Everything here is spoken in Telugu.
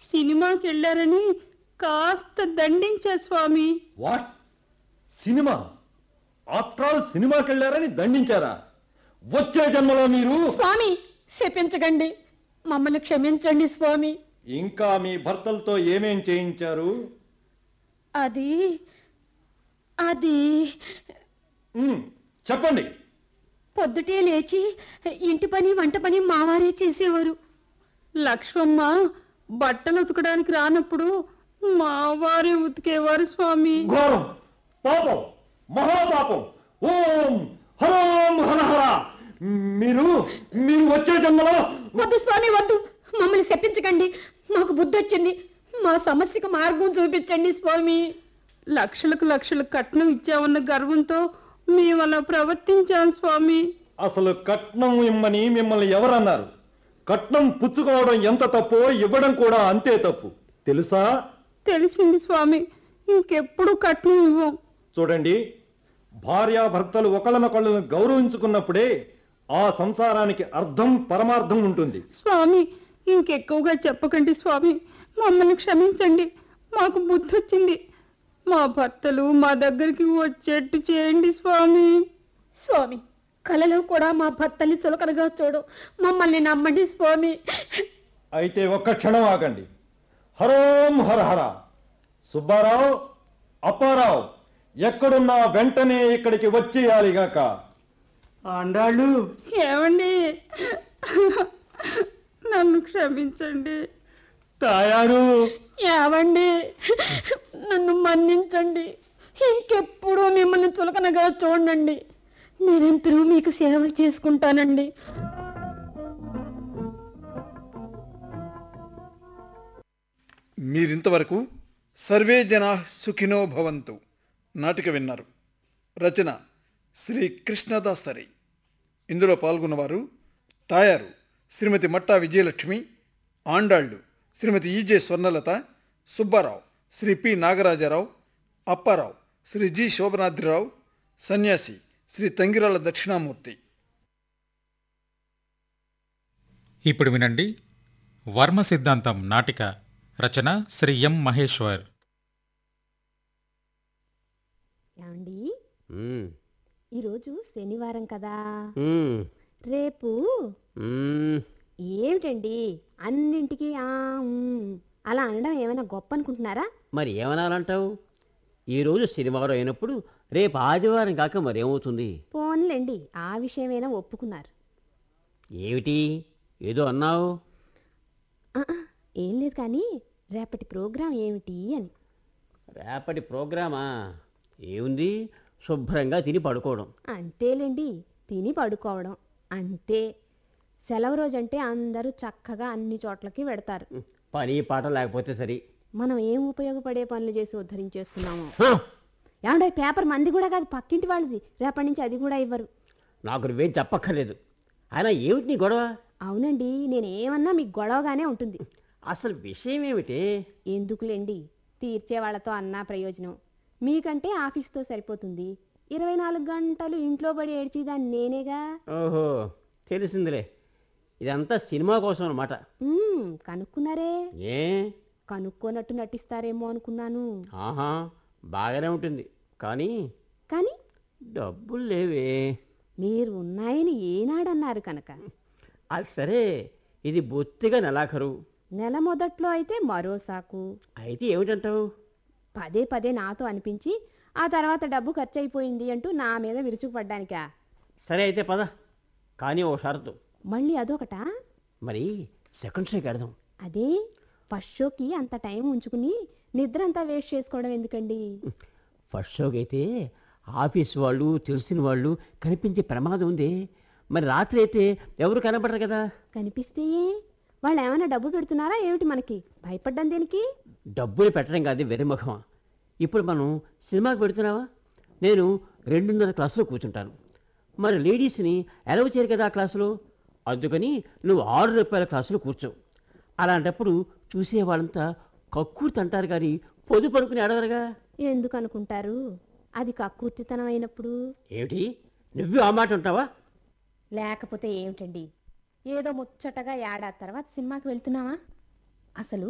సినిమాకి వెళ్ళారని కాస్త దండించా స్వామి వాట్ సినిమా ఆఫ్టర్ ఆల్ సినిమాకి వెళ్ళారని దండించారా వచ్చే జన్మలో మీరు స్వామి శపించకండి మమ్మల్ని క్షమించండి స్వామి ఇంకా మీ భర్తలతో ఏమేం చేయించారు అది అది Hmm. మ్, చెప్పండి పొద్దుటే లేచి ఇంటి పని వంట పని మావారే చేసేవారు లక్ష్మమ్మ బట్టలు ఉతకడానికి రానప్పుడు మా వారే ఉతికేవారు స్వామి ఘోరం పాపం మహాపాపం ఓం హరోం హరహర మీరు మీరు వచ్చే జన్మలో వద్దు స్వామి వద్దు మమ్మల్ని శపించకండి మాకు బుద్ధి వచ్చింది మా సమస్యకు మార్గం చూపించండి స్వామి లక్షలకు లక్షలు కట్నం ఇచ్చామన్న గర్వంతో మేము అలా ప్రవర్తించాం స్వామి అసలు కట్నం ఇమ్మని మిమ్మల్ని ఎవరన్నారు కట్నం పుచ్చుకోవడం ఎంత తప్పో ఇవ్వడం కూడా అంతే తప్పు తెలుసా తెలిసింది స్వామి ఇంకెప్పుడు కట్నం ఇవ్వం చూడండి భార్యాభర్తలు ఒకళ్ళనొకళ్ళను గౌరవించుకున్నప్పుడే ఆ సంసారానికి అర్థం పరమార్థం ఉంటుంది స్వామి ఇంకెక్కువగా చెప్పకండి స్వామి మమ్మల్ని క్షమించండి మాకు బుద్ధి వచ్చింది మా భర్తలు మా దగ్గరికి వచ్చేట్టు చేయండి స్వామి స్వామి కలలో కూడా మా భర్తల్ని చులకనగా చూడు మమ్మల్ని నమ్మండి స్వామి అయితే ఒక్క క్షణం ఆగండి హరోం హరహర సుబ్బారావు అప్పారావు ఎక్కడున్నా వెంటనే ఇక్కడికి వచ్చేయాలిగాక అండాళ్ళు ఏమండి నన్ను క్షమించండి తాయారు ఏవండి నన్ను మన్నించండి ఇంకెప్పుడు మిమ్మల్ని చులకనగా చూడండి నిరంతరం మీకు సేవ చేసుకుంటానండి మీరింతవరకు సర్వే జనా సుఖినో భవంతు నాటిక విన్నారు రచన శ్రీ కృష్ణదాసరి ఇందులో పాల్గొన్నవారు Tayaru Srimati Matta Vijayalakshmi Andallu Srimati EJ Swarnalatha Subbarao Sri P Nagarajarao Apparao Sri G Sobhanadrirao Sanyasi Sri Tangirala Dakshinamurthy ఇప్పుడు వినండి వర్మ సిద్ధాంతం నాటిక రచన శ్రీ ఎం మహేశ్వర్ ఏమండి మ్మ్. ఈరోజు శనివారం కదా మ్మ్. రేపు మ్మ్. ఏమిటండి అన్నింటికి ఆ ఉమ్, అలా అనడం ఏమైనా గొప్ప అనుకుంటున్నారా మరి ఏమనాలంటావు ఈరోజు శనివారం అయినప్పుడు రేపు ఆదివారం కాక మరేమవుతుంది పోన్లేండి ఆ విషయమైనా ఒప్పుకున్నారు ఏమిటి ఏదో అన్నావు ఆ, ఆ, ఏం లేదు కానీ రేపటి ప్రోగ్రాం ఏమిటి అని రేపటి ప్రోగ్రామా ఏముంది శుభ్రంగా తిని పడుకోవడం అంతేలేండి తిని పడుకోవడం అంతే సెలవు రోజంటే అందరూ చక్కగా అన్ని చోట్లకి వెడతారు మ్, పని పాట లేకపోతే సరి మనం ఏం ఉపయోగపడే పనులు చేసి ఉద్ధరించేస్తున్నాము హ! ఏమంటే పేపర్ మంది కూడా కాదు పక్కింటి వాళ్ళది రేపటి నుంచి అది కూడా ఇవ్వరు నాకు నువ్వేం చెప్పక్కర్లేదు అయినా ఏమిటి నీ గొడవ అవునండి నేనేమన్నా మీకు గొడవగానే ఉంటుంది అసలు విషయం ఏమిటి ఎందుకులేండి తీర్చే వాళ్ళతో అన్నా ప్రయోజనం మీకంటే ఆఫీస్తో సరిపోతుంది ఇరవై నాలుగు గంటలు ఇంట్లో పడి ఏడ్చిదాన్ని నేనేగా ఓహో తెలిసిందిలే ఇదంతా సినిమా కోసం అనమాట మ్మ్, కనుక్కున్నారే ఏ కనుక్కోనట్టు నటిస్తారేమో అనుకున్నాను ఆహా బాగానే ఉంటుంది కానీ కానీ డబ్బులు లేవే మీరు ఉన్నాయని ఏనాడన్నారు కనుక అది సరే ఇది బొత్తిగా నెలాఖరు నెల మొదట్లో అయితే మరో సాకు అయితే ఏమిటంటావు పదే పదే నాతో అనిపించి ఆ తర్వాత డబ్బు ఖర్చు అయిపోయింది అంటూ నా మీద విరుచుకుపడ్డానికా సరే అయితే పద కానీ ఓ షరతు మళ్ళీ అదొకటా మరి సెకండ్ షోకి వెడదాం అదే ఫస్ట్ షోకి అంత టైం ఉంచుకుని నిద్ర అంతా వేస్ట్ చేసుకోవడం ఎందుకండి ఫస్ట్ షోకి అయితే ఆఫీస్ వాళ్ళు తెలిసిన వాళ్ళు కనిపించే ప్రమాదం ఉంది మరి రాత్రి అయితే ఎవరు కనపడరు కదా కనిపిస్తే వాళ్ళు ఏమైనా డబ్బు పెడుతున్నారా ఏమిటి మనకి భయపడ్డం దేనికి డబ్బులు పెట్టడం కాదు వెరిముఖమా ఇప్పుడు మనం సినిమాకి పెడుతున్నావా నేను రెండున్నర క్లాసులో కూర్చుంటాను మరి లేడీస్ని ఎలవ్ చేయరు కదా ఆ క్లాసులో అందుకని నువ్వు ఆరు రూపాయల క్లాసులో కూర్చో అలాంటప్పుడు చూసే వాళ్ళంతా కక్కుర్తి అంటారు కానీ పొదు పడుకుని అడగరుగా ఎందుకు అనుకుంటారు అది కక్కుర్తితనం అయినప్పుడు ఏమిటి నువ్వు ఆ మాట ఉంటావా లేకపోతే ఏమిటండి ఏదో ముచ్చటగా ఏడాది తర్వాత సినిమాకి వెళ్తున్నావా అసలు